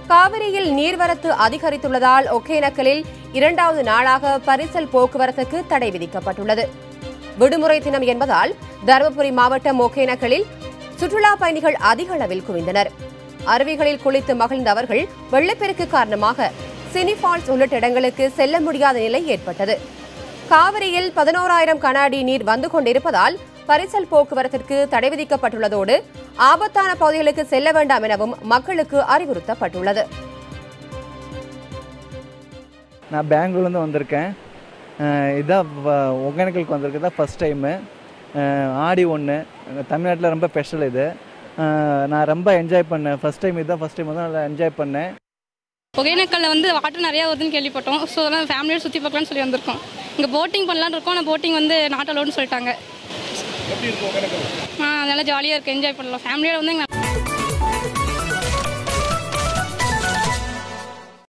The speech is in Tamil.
காவிரியில் நீர்வரத்து அதிகரித்துள்ளதால் ஒகேனக்கலில் இரண்டாவது நாளாக பரிசல் போக்குவரத்துக்கு தடை விதிக்கப்பட்டுள்ளது விடுமுறை தினம் என்பதால் தருமபுரி மாவட்டம் ஒகேனக்கலில் சுற்றுலா பயணிகள் அதிக அளவில் குவிந்தனர் அருவிகளில் குளித்து மகிழ்ந்தவர்கள் வெள்ளப்பெருக்கு காரணமாக சினி ஃபால்ஸ் உள்ளிட்ட இடங்களுக்கு செல்ல முடியாத நிலை ஏற்பட்டது காவிரியில் பதினோராயிரம் கன அடி நீர் வந்து கொண்டிருப்பதால் பரிசல் போக்குவரத்திற்கு தடை விதிக்கப்பட்டுள்ளதோடு ஆபத்தான பகுதிகளுக்கு செல்ல வேண்டாம் எனவும் மக்களுக்கு அறிவுறுத்தப்பட்டுள்ளது நான் பெங்களூர்லேருந்து வந்திருக்கேன் அஹ் இதான் வ- ஒகேனக்கலுக்கு வந்திருக்கு தான் ஃபஸ்ட் டைமு ஆடி ஒன்று தமிழ்நாட்டில் ரொம்ப ஸ்பெஷல் இது அஹ் நான் ரொம்ப என்ஜாய் பண்ணேன் ஃபஸ்ட் டைம் இதுதான் ஃபஸ்ட் டைம் வந்து நல்லா என்ஜாய் பண்ணேன் ஒகேனக்கல்ல வந்து வாட்டர் நிறையா வருதுன்னு கேள்விப்பட்டோம் ஸோ அதெல்லாம் ஃபேமிலியோட சுற்றி பார்க்கலாம்னு சொல்லி வந்திருக்கோம் இங்கே போட்டிங் பண்ணலான்னு இருக்கோம் ஆனால் போட்டிங் வந்து நாட் அலோடுன்னு சொல்லிட்டாங்க ஆ அதெல்லாம் ஜாலியாக இருக்குது என்ஜாய் பண்ணலாம் ஃபேமிலியோட வந்து இங்க